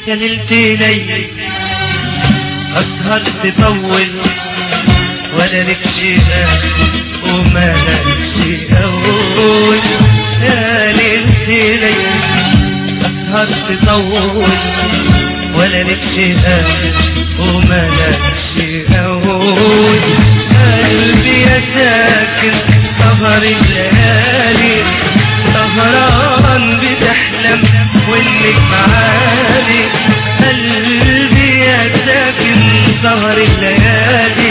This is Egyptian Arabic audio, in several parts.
يا ليلتي ليل أسهر تطول ولا لك شيء وما لك أول يا ليلتي ليل أسهر تطول ولا لك شيء وما لك أول قلبي يا ساكن سهر الليالي سهران بتحلم وانك معالي قلبي يا ساكن سهر الليالي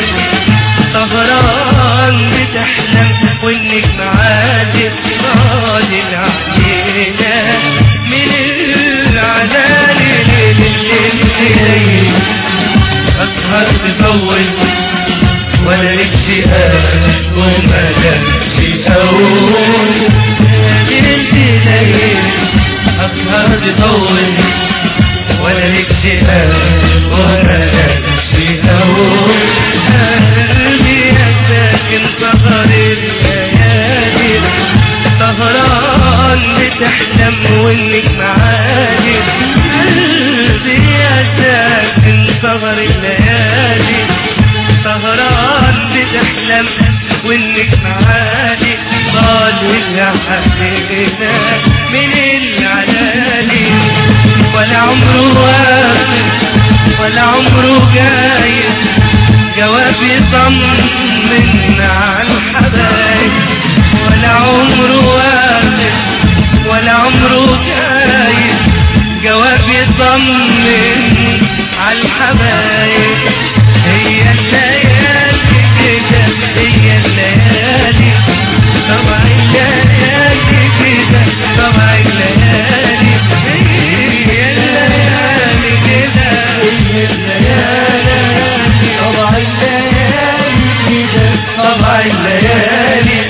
سهران بتحلم وانك معالي راضي علينا من العلالي لليل أسهر تطول ولا لك شيء وما لك أول انت ليل أسهر تطول ولا لك شيء وما لك أول قلبي يا ساكن سهر الليالي سهران بتحلم وانك معاني قلبي يا ساكن سهر الليالي سهران بتحلم وانك معاني طالع يا حبيبنا من العلالي ولا عمره واقف ولا عمره جاي جوابي طمن على الحبايب ولا عمره واقف ولا عمره جاي جوابي طمن على الحبايب هي الليالي كده هي الليالي طبع الليالي كده طبع الليالي هي الليالي كده هي الليالي طبع الليالي كده طبع الليالي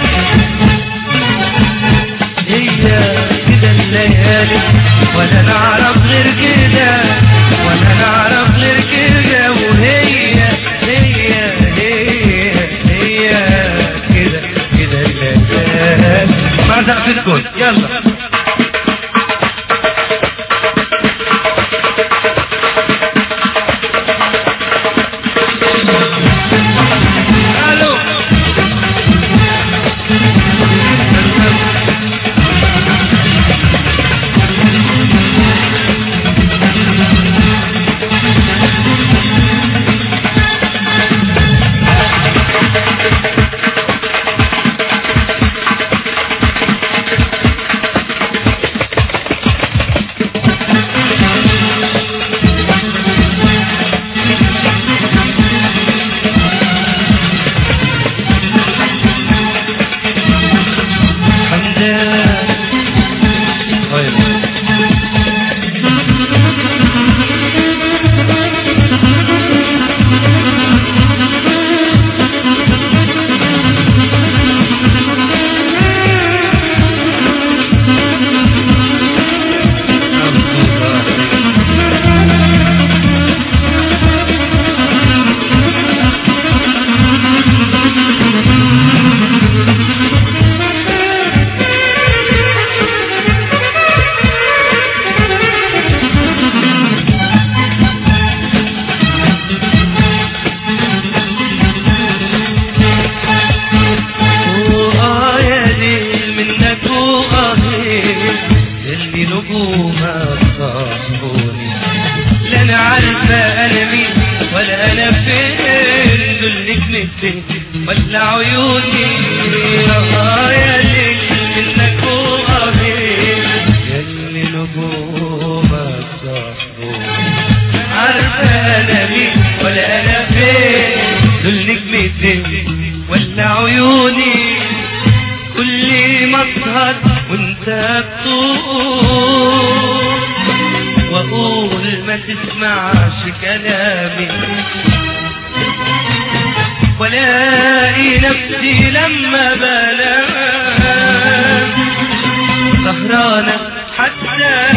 هي كده الليالي ولا نعرف غير كده ولا نعرف غير كده وهي هي هي هي كده كده الليالي مع زقفتكم يلا الو حمدان طيب وآه يا ليل منك وآهين اللي نجومها صاحبوني لا انا عارفة انا مين ولا انا فين دول نجمتين ولا عيوني آه يا ليل منك وآهين اللي نجومها صاحبوني عارفة انا مين ولا انا فين دول نجمتين ولا عيوني كل ما اسهر وانت بتقول واقول ما تسمعش كلامي ولاقي نفسي لما بنام سهرانة حتى